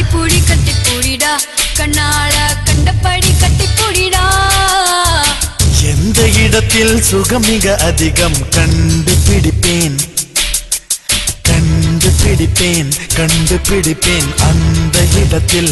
கட்டிப்பூடி கட்டிப்பூடிடா கண்ணால கண்டபடி கட்டிப்பூடிடா எந்த இடத்தில் சுகம் மிக அதிகம் கண்டுபிடிப்பேன் கண்டுபிடிப்பேன் கண்டுபிடிப்பேன் அந்த இடத்தில்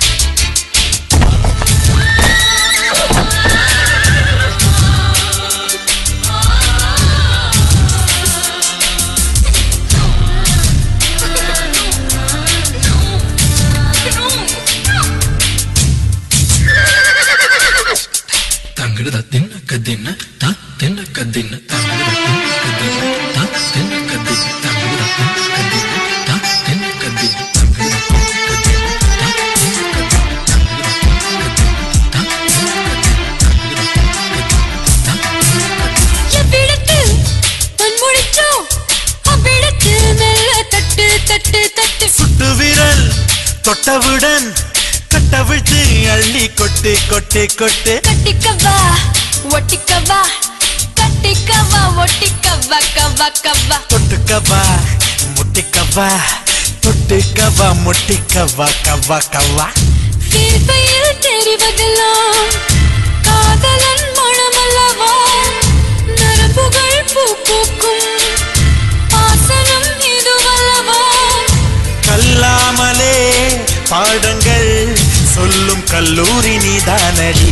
தங்கட தின்ன கதின்ன தா தின்ன கதின்ன தங்கட தின்ன கதின்ன தா தின்ன கதின்ன தங்கட தின்ன கதின்ன தா தின்ன கதின்ன தங்கட தின்ன கதின்ன தா தின்ன கதின்ன தங்கட தின்ன கதின்ன தா எவ்விடத்தில் பொன்முடிச்சோ அவ்விடத்தில் மெல்ல தட்டு தட்டு தட்டு சுட்டு விரல் தொட்டவுடன் கட்டவிழ்த்து அள்ளி கொட்டு கொட்டு கொட்டு கட்டிக்கவா ஒட்டிக்கவா கட்டிக்கவா ஒட்டிக்கவா கவா கவா தொட்டுக்கவா முட்டிக்கவா தொட்டுக்கவா முட்டிக்கவா கவா கவா தீர்ப்பையில் தெரிவதெல்லாம் காதலன் மனமல்லவா நரம்புகள் பூ பூக்கும் ஆசனம் இதுவல்லவா கல்லாமலே பாடங்கள் சொல்லும் கல்லூரி நீதானடி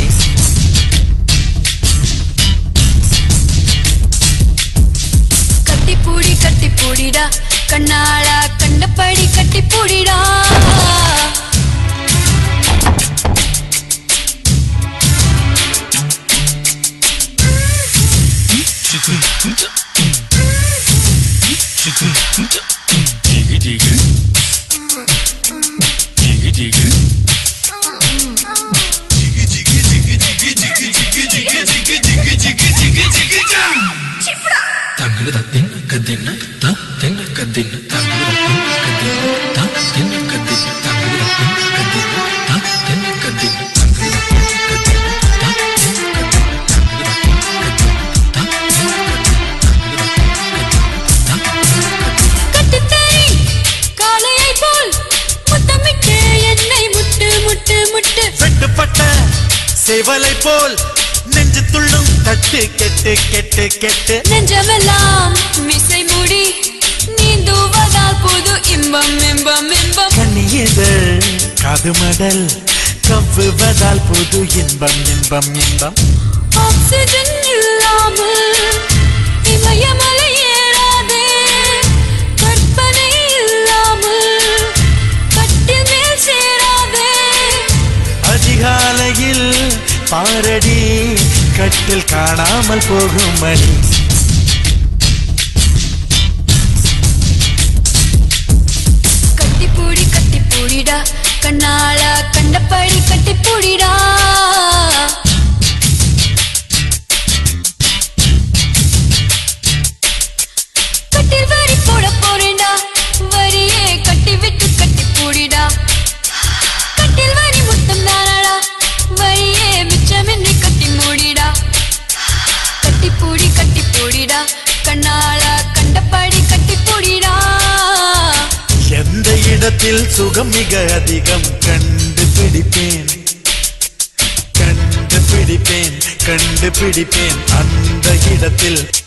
கட்டிப்பூடி கட்டிப்பூடிடா கண்ணாளா கண்டபடி கட்டிப்பூடிடா ஜிகி ஜிகி ஜிகி ஜிகி தங்கட தின்ன கதின்ன தா தின்ன கதின்ன தங்கட தின்ன கதின்ன தா தின்ன கதின்ன தங்கட தின்ன கதின்ன தா தின்ன கதின்ன தங்கட தின்ன கதின்ன தா தின்ன கதின்ன தங்கட தின்ன கதின்ன தா தின்ன கதின்ன கட்டுத்தறி காளையை போல் முத்தமிட்டு என்னை முட்டு முட்டு முட்டு வெட்டுப்பட்ட சேவலை போல் நெஞ்சு துள்ளும் தட்டு கெட்டு கெட்டு கெட்டு நெஞ்சமெல்லாம் மிசை முடி நீந்துவதால் புது இன்பம் இன்பம் இன்பம் கண்ணியதழ் காது மடல் கவ்வுவதால் புது இன்பம் இன்பம் இன்பம் ஆக்சிஜன் இல்லாமல் இமயமலை ஏறாதே கற்பனை இல்லாமல் கட்டில் மேல் சேராதே அதிகாலையில் பாரடி கட்டில் காணாமல் போகும் மணி கட்டிப்பூடி கட்டிப்பூடிடா கண்ணால கண்டபடி கட்டிப்பூடிடா கட்டில் வரி போட போறேன்டா வரியே கட்டி விட்டு கட்டிப்பூடிடா கட்டில் வரி முத்தம் தானடா வரியே மிச்சமின்றி கட்டி மூடிடா கட்டிப்பூடி கட்டிப்பூடிடா கண்ணால கண்டபடி கட்டிப்பூடிடா எந்த இடத்தில் சுகம் மிக அதிகம் கண்டுபிடிப்பேன் கண்டுபிடிப்பேன் கண்டுபிடிப்பேன் அந்த இடத்தில்